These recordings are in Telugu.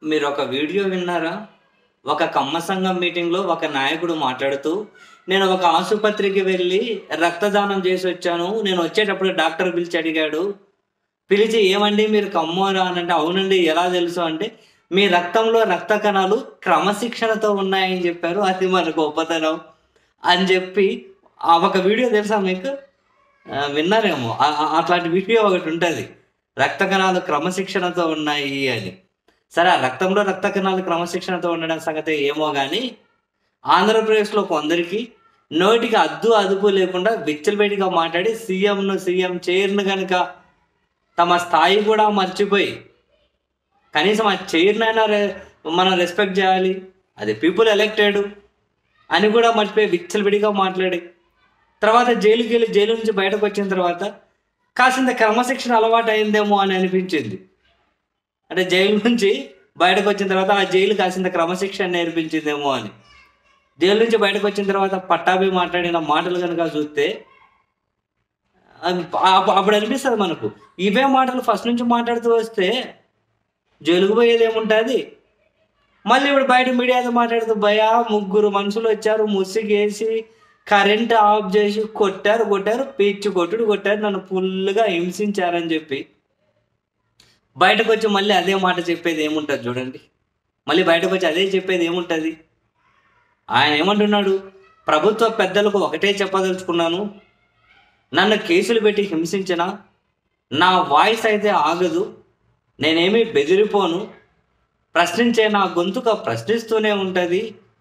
మీరు ఒక వీడియో విన్నారా ఒక కమ్మ సంఘం మీటింగ్లో ఒక నాయకుడు మాట్లాడుతూ నేను ఒక ఆసుపత్రికి వెళ్ళి రక్తదానం చేసి వచ్చాను నేను వచ్చేటప్పుడు డాక్టర్ పిలిచి అడిగాడు పిలిచి ఏమండి మీరు కమ్మోరా అని అంటే అవునండి ఎలా తెలుసు అంటే మీ రక్తంలో రక్త కణాలు క్రమశిక్షణతో ఉన్నాయని చెప్పారు అది మన గొప్పతనం అని చెప్పి ఆ ఒక వీడియో తెలుసా మీకు ఆ, విన్నారేమో ఆ- ఆ- అట్లాంటి వీడియో ఒకటి ఉంటుంది రక్త కణాలు క్రమశిక్షణతో ఉన్నాయి అని సరే ఆ రక్తంలో రక్త కణాలు క్రమశిక్షణతో ఉండడం సంగతి ఏమో కానీ ఆంధ్రప్రదేశ్లో కొందరికి నోటికి అద్దు అదుపు లేకుండా విచ్చలబెట్టిగా మాట్లాడి సీఎంను సీఎం చైర్ను కనుక తమ స్థాయి కూడా మర్చిపోయి కనీసం ఆ చైర్నైనా రె- మనం రెస్పెక్ట్ చేయాలి అది పీపుల్ ఎలక్టెడ్ అని కూడా మర్చిపోయి విచ్చలవిడిగా మాట్లాడి తర్వాత జైలుకి వెళ్ళి జైలు నుంచి బయటకు వచ్చిన తర్వాత కాసింత క్రమశిక్షణ అలవాటు అయిందేమో అని అనిపించింది అంటే జైలు నుంచి బయటకు వచ్చిన తర్వాత ఆ జైలు కాసింత క్రమశిక్షణ నేర్పించిందేమో అని జైలు నుంచి బయటకు వచ్చిన తర్వాత పట్టాభి మాట్లాడిన మాటలు కనుక చూస్తే అవి- అప్పు- అప్పుడు అనిపిస్తుంది మనకు ఇవే మాటలు ఫస్ట్ నుంచి మాట్లాడుతూ వస్తే జైలుకు పోయేది ఏముంటుంది మళ్ళీ ఇప్పుడు బయట మీడియాతో మాట్లాడుతూ భయా ముగ్గురు మనుషులు వచ్చారు ముసిగేసి కరెంట్ ఆఫ్ చేసి కొట్టారు కొట్టారు పిచ్చి కొట్టుడు కొట్టారు నన్ను ఫుల్గా హింసించారని చెప్పి బయటకు వచ్చి మళ్ళీ అదే మాట చెప్పేది ఏముంటుంది చూడండి మళ్ళీ బయటకు వచ్చి అదే చెప్పేది ఏముంటుంది ఆయన ఏమంటున్నాడు ప్రభుత్వ పెద్దలకు ఒకటే చెప్పదలుచుకున్నాను నన్ను కేసులు పెట్టి హింసించిన నా వాయిస్ అయితే ఆగదు నేనేమీ బెదిరిపోను ప్రశ్నించే నా గొంతుక ప్రశ్నిస్తూనే ఉంటుంది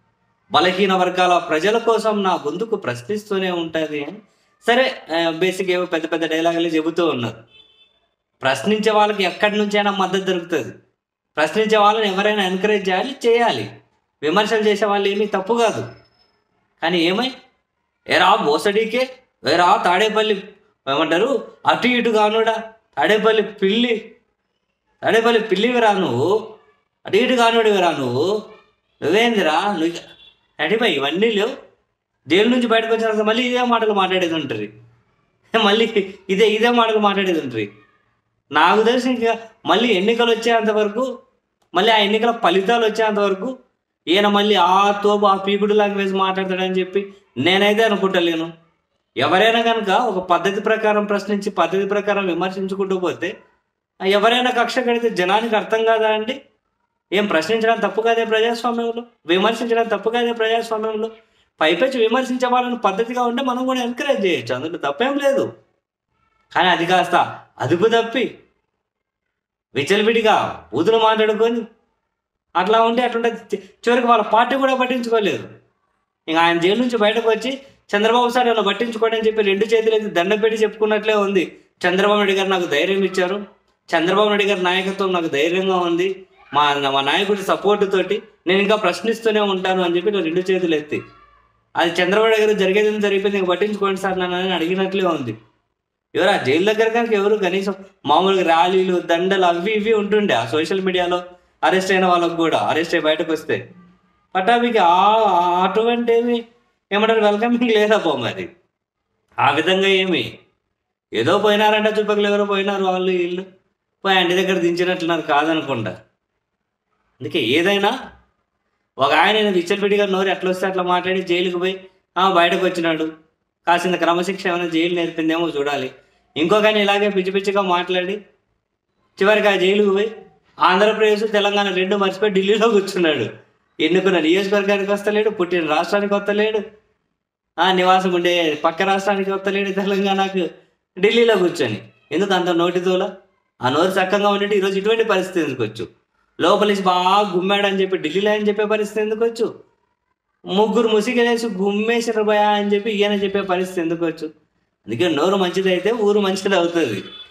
బలహీన వర్గాల ప్రజల కోసం నా గొంతుకు ప్రశ్నిస్తూనే ఉంటుంది అని సరే బేసిక్ ఏవో పెద్ద పెద్ద డైలాగులు చెబుతూ ఉన్నారు ప్రశ్నించే వాళ్ళకి ఎక్కడి నుంచైనా మద్దతు దొరుకుతుంది ప్రశ్నించే వాళ్ళని ఎవరైనా ఎంకరేజ్ చేయాలి చేయాలి విమర్శలు చేసే వాళ్ళు ఏమీ తప్పు కాదు కానీ ఏమై ఎరా బోసడీకే ఎరా తాడేపల్లి ఏమంటారు అటు ఇటు కానుడా తాడేపల్లి పిల్లి తాడేపల్లి పిల్లివిరా నువ్వు అటు ఇటు కానుడివిరా నువ్వు నువ్వేందిరా నువ్వు అడిపోయి ఇవన్నీ లేవు జైలు నుంచి బయటకు వచ్చిన తర్వాత మళ్ళీ ఇదే మాటలు మాట్లాడేది ఉంటుంది మళ్ళీ ఇదే ఇదే మాటలు మాట్లాడేది ఉంటుంది నాకు తెలిసి ఇంకా మళ్ళీ ఎన్నికలు వచ్చేంత వరకు మళ్ళీ ఆ ఎన్నికల ఫలితాలు వచ్చేంత వరకు ఈయన మళ్ళీ ఆ తోపు ఆ పీకుడు లాంగ్వేజ్ మాట్లాడతాడని చెప్పి నేనైతే అనుకుంటలేను ఎవరైనా కనుక ఒక పద్ధతి ప్రకారం ప్రశ్నించి పద్ధతి ప్రకారం విమర్శించుకుంటూ పోతే ఆ ఎవరైనా కక్ష కడితే జనానికి అర్థం కాదా అండి ఏం ప్రశ్నించడం తప్పు కాదే ప్రజాస్వామ్యంలో విమర్శించడం తప్పు కాదే ప్రజాస్వామ్యంలో పైపెచ్చి విమర్శించే వాళ్ళని పద్ధతిగా ఉంటే మనం కూడా ఎంకరేజ్ చేయొచ్చు అందులో తప్పేం లేదు కానీ అది కాస్త అదుపు తప్పి విచ్చలవిడిగా బూతులు మాట్లాడుకొని అట్లా ఉంటే అట్లుంటే చి- చివరికి వాళ్ళ పార్టీ కూడా పట్టించుకోలేదు ఇంకా ఆయన జైలు నుంచి బయటకు వచ్చి చంద్రబాబు సార్ నన్ను పట్టించుకోండి అని చెప్పి రెండు చేతులు ఎత్తి దండం పెట్టి చెప్పుకున్నట్లే ఉంది చంద్రబాబు నాయుడు గారు నాకు ధైర్యం ఇచ్చారు చంద్రబాబు నాయుడు గారి నాయకత్వం నాకు ధైర్యంగా ఉంది మా మా నాయకుడి సపోర్ట్ తోటి నేను ఇంకా ప్రశ్నిస్తూనే ఉంటాను అని చెప్పి నేను రెండు చేతులు ఎత్తి అది చంద్రబాబు నాయుడు గారు జరిగేది ఏం జరిగిపోయింది ఇంకా పట్టించుకోండి సార్ నన్ను అని అడిగినట్లే ఉంది ఎవరు ఆ జైలు దగ్గర కనుక ఎవరు కనీసం మామూలుగా ర్యాలీలు దండలు అవి ఇవి ఉంటుండే ఆ సోషల్ మీడియాలో అరెస్ట్ అయిన వాళ్ళకు కూడా అరెస్ట్ అయ్యి బయటకు వస్తే పటాభికి ఆ ఆ- అటువంటి ఏమి ఏమంటారు వెల్కమింగ్ లేదబ్బో మరి ఆ విధంగా ఏమి ఏదో పోయినారంట చుట్టుపక్కల ఎవరో పోయినారు వాళ్ళు వీళ్ళు పోయి అంటి దగ్గర దించినట్లున్నారు కాదనుకుంటా అందుకే ఏదైనా ఒక ఆయన విచ్చలపిడిగా నోరు ఎట్లా వస్తే అట్లా మాట్లాడి జైలుకి పోయి ఆ బయటకు వచ్చినాడు కాసింత క్రమశిక్షణ ఏమైనా జైలు నేర్పిందేమో చూడాలి ఇంకొక ఆయన ఇలాగే పిచ్చి పిచ్చిగా మాట్లాడి చివరికి ఆ జైలుకు పోయి ఆంధ్రప్రదేశ్ తెలంగాణ రెండు మర్చిపోయి ఢిల్లీలో కూర్చున్నాడు ఎన్నుకున్న నియోజకవర్గానికి వస్తలేడు పుట్టిన రాష్ట్రానికి వస్తలేడు ఆ నివాసం ఉండే పక్క రాష్ట్రానికి వస్తలేడు తెలంగాణకు ఢిల్లీలో కూర్చొని ఎందుకు అంత నోటితోల ఆ నోరు చక్కగా ఉండేటి ఈరోజు ఇటువంటి పరిస్థితి ఎందుకు వచ్చు లోపలిసి బాగా గుమ్మాడు అని చెప్పి ఢిల్లీలో అని చెప్పే పరిస్థితి ఎందుకు వచ్చు ముగ్గురు ముసిగలేసి గుమ్మేసిన భయా అని చెప్పి ఈయన చెప్పే పరిస్థితి ఎందుకు వచ్చు అందుకే నోరు మంచిదైతే ఊరు మంచిది అవుతుంది